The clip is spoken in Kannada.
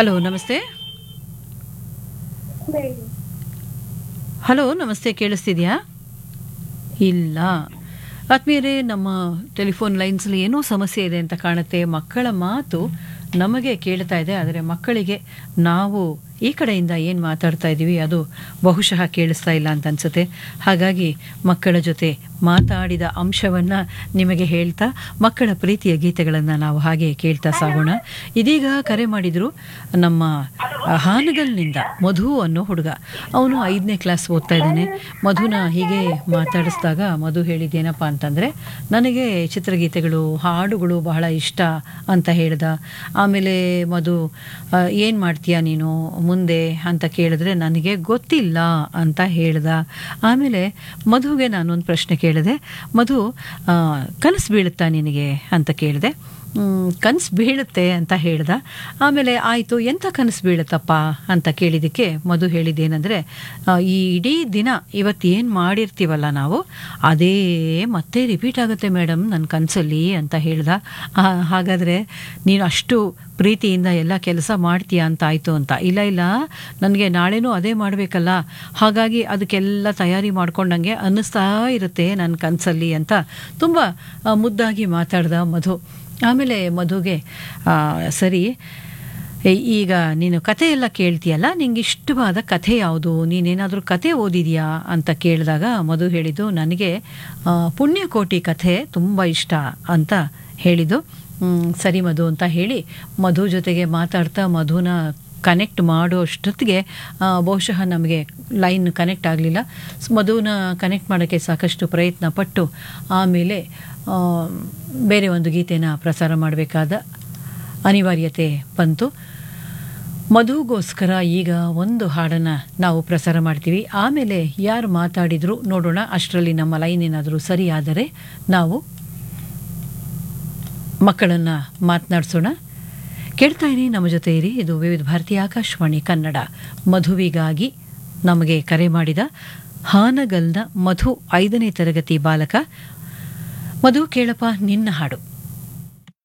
ಹಲೋ ನಮಸ್ತೆ ಹಲೋ ನಮಸ್ತೆ ಕೇಳಿಸ್ತಿದ್ಯಾ ಇಲ್ಲ ಆತ್ಮೀಯರೇ ನಮ್ಮ ಟೆಲಿಫೋನ್ ಲೈನ್ಸಲ್ಲಿ ಏನೋ ಸಮಸ್ಯೆ ಇದೆ ಅಂತ ಕಾಣುತ್ತೆ ಮಕ್ಕಳ ಮಾತು ನಮಗೆ ಕೇಳ್ತಾ ಇದೆ ಆದರೆ ಮಕ್ಕಳಿಗೆ ನಾವು ಈ ಕಡೆಯಿಂದ ಏನು ಮಾತಾಡ್ತಾ ಇದ್ದೀವಿ ಅದು ಬಹುಶಃ ಕೇಳಿಸ್ತಾ ಇಲ್ಲ ಅಂತ ಅನಿಸುತ್ತೆ ಹಾಗಾಗಿ ಮಕ್ಕಳ ಜೊತೆ ಮಾತಾಡಿದ ಅಂಶವನ್ನು ನಿಮಗೆ ಹೇಳ್ತಾ ಮಕ್ಕಳ ಪ್ರೀತಿಯ ಗೀತೆಗಳನ್ನು ನಾವು ಹಾಗೆ ಕೇಳ್ತಾ ಸಾಗೋಣ ಇದೀಗ ಕರೆ ಮಾಡಿದ್ರು ನಮ್ಮ ಹಾನಗಲ್ನಿಂದ ಮಧು ಅನ್ನೋ ಹುಡುಗ ಅವನು ಐದನೇ ಕ್ಲಾಸ್ ಓದ್ತಾ ಇದ್ದಾನೆ ಮಧುನ ಹೀಗೆ ಮಾತಾಡಿಸಿದಾಗ ಮಧು ಹೇಳಿದ್ದೇನಪ್ಪ ಅಂತಂದರೆ ನನಗೆ ಚಿತ್ರಗೀತೆಗಳು ಹಾಡುಗಳು ಬಹಳ ಇಷ್ಟ ಅಂತ ಹೇಳ್ದ ಆಮೇಲೆ ಮಧು ಏನು ಮಾಡ್ತೀಯ ನೀನು ಮುಂದೆ ಅಂತ ಕೇಳಿದ್ರೆ ನನಗೆ ಗೊತ್ತಿಲ್ಲ ಅಂತ ಹೇಳ್ದ ಆಮೇಲೆ ಮಧುಗೆ ನಾನೊಂದು ಪ್ರಶ್ನೆ ಕೇಳಿದೆ ಮಧು ಆ, ಕನಸು ಬೀಳುತ್ತಾ ನಿನಗೆ ಅಂತ ಕೇಳಿದೆ ಕನಸು ಬೀಳುತ್ತೆ ಅಂತ ಹೇಳ್ದ ಆಮೇಲೆ ಆಯಿತು ಎಂಥ ಕನಸು ಬೀಳುತ್ತಪ್ಪ ಅಂತ ಕೇಳಿದ್ದಕ್ಕೆ ಮಧು ಹೇಳಿದ್ದೇನೆಂದರೆ ಈ ಇಡೀ ದಿನ ಇವತ್ತು ಏನು ಮಾಡಿರ್ತೀವಲ್ಲ ನಾವು ಅದೇ ಮತ್ತೆ ರಿಪೀಟ್ ಆಗುತ್ತೆ ಮೇಡಮ್ ನನ್ನ ಕನಸಲ್ಲಿ ಅಂತ ಹೇಳ್ದ ಆ, ಹಾಗಾದರೆ ನೀನು ಅಷ್ಟು ಪ್ರೀತಿಯಿಂದ ಎಲ್ಲ ಕೆಲಸ ಮಾಡ್ತೀಯಾ ಅಂತ ಆಯಿತು ಅಂತ ಇಲ್ಲ ಇಲ್ಲ ನನಗೆ ನಾಳೆನೂ ಅದೇ ಮಾಡಬೇಕಲ್ಲ ಹಾಗಾಗಿ ಅದಕ್ಕೆಲ್ಲ ತಯಾರಿ ಮಾಡ್ಕೊಂಡಂಗೆ ಅನ್ನಿಸ್ತಾ ಇರುತ್ತೆ ನನ್ನ ಕನಸಲ್ಲಿ ಅಂತ ತುಂಬ ಆ, ಮುದ್ದಾಗಿ ಮಾತಾಡ್ದ ಮಧು ಆಮೇಲೆ ಮಧುಗೆ ಆ, ಸರಿ ಏ- ಈಗ ನೀನು ಕತೆ ಎಲ್ಲ ಕೇಳ್ತೀಯಲ್ಲ ನಿಂಗೆ ಇಷ್ಟವಾದ ಕಥೆ ಯಾವುದು ನೀನೇನಾದರೂ ಕತೆ ಓದಿದೆಯಾ ಅಂತ ಕೇಳಿದಾಗ ಮಧು ಹೇಳಿದ್ದು ನನಗೆ ಆ, ಪುಣ್ಯಕೋಟಿ ಕಥೆ ತುಂಬ ಇಷ್ಟ ಅಂತ ಹೇಳಿದ್ದು ಹ್ಮ್, ಸರಿ ಮಧು ಅಂತ ಹೇಳಿ ಮಧು ಜೊತೆಗೆ ಮಾತಾಡ್ತಾ ಮಧುನ ಕನೆಕ್ಟ್ ಮಾಡೋ ಅಷ್ಟೊತ್ತಿಗೆ ಆ, ಬಹುಶಃ ನಮಗೆ ಲೈನ್ ಕನೆಕ್ಟ್ ಆಗಲಿಲ್ಲ ಮಧುನ ಕನೆಕ್ಟ್ ಮಾಡೋಕ್ಕೆ ಸಾಕಷ್ಟು ಪ್ರಯತ್ನ ಪಟ್ಟು ಆಮೇಲೆ ಆ, ಬೇರೆ ಒಂದು ಗೀತೆನ ಪ್ರಸಾರ ಮಾಡಬೇಕಾದ ಅನಿವಾರ್ಯತೆ ಬಂತು ಮಧುಗೋಸ್ಕರ ಈಗ ಒಂದು ಹಾಡನ್ನು ನಾವು ಪ್ರಸಾರ ಮಾಡ್ತೀವಿ ಆಮೇಲೆ ಯಾರು ಮಾತಾಡಿದ್ರು ನೋಡೋಣ ಅಷ್ಟರಲ್ಲಿ ನಮ್ಮ ಲೈನ್ ಏನಾದರೂ ಸರಿಯಾದರೆ ನಾವು ಮಕ್ಕಳನ್ನು ಮಾತನಾಡಿಸೋಣ ಕೇಳ್ತಾ ಇರಿ ನಮ್ಮ ಜೊತೆ ಇರಿ ಇದು ವಿವಿಧ ಭಾರತಿ ಆಕಾಶವಾಣಿ ಕನ್ನಡ ಮಧುವಿಗಾಗಿ ನಮಗೆ ಕರೆ ಮಾಡಿದ ಹಾನಗಲ್ನ ಮಧು ಐದನೇ ತರಗತಿ ಬಾಲಕ ಮಧು ಕೇಳಪ್ಪ ನಿನ್ನ ಹಾಡು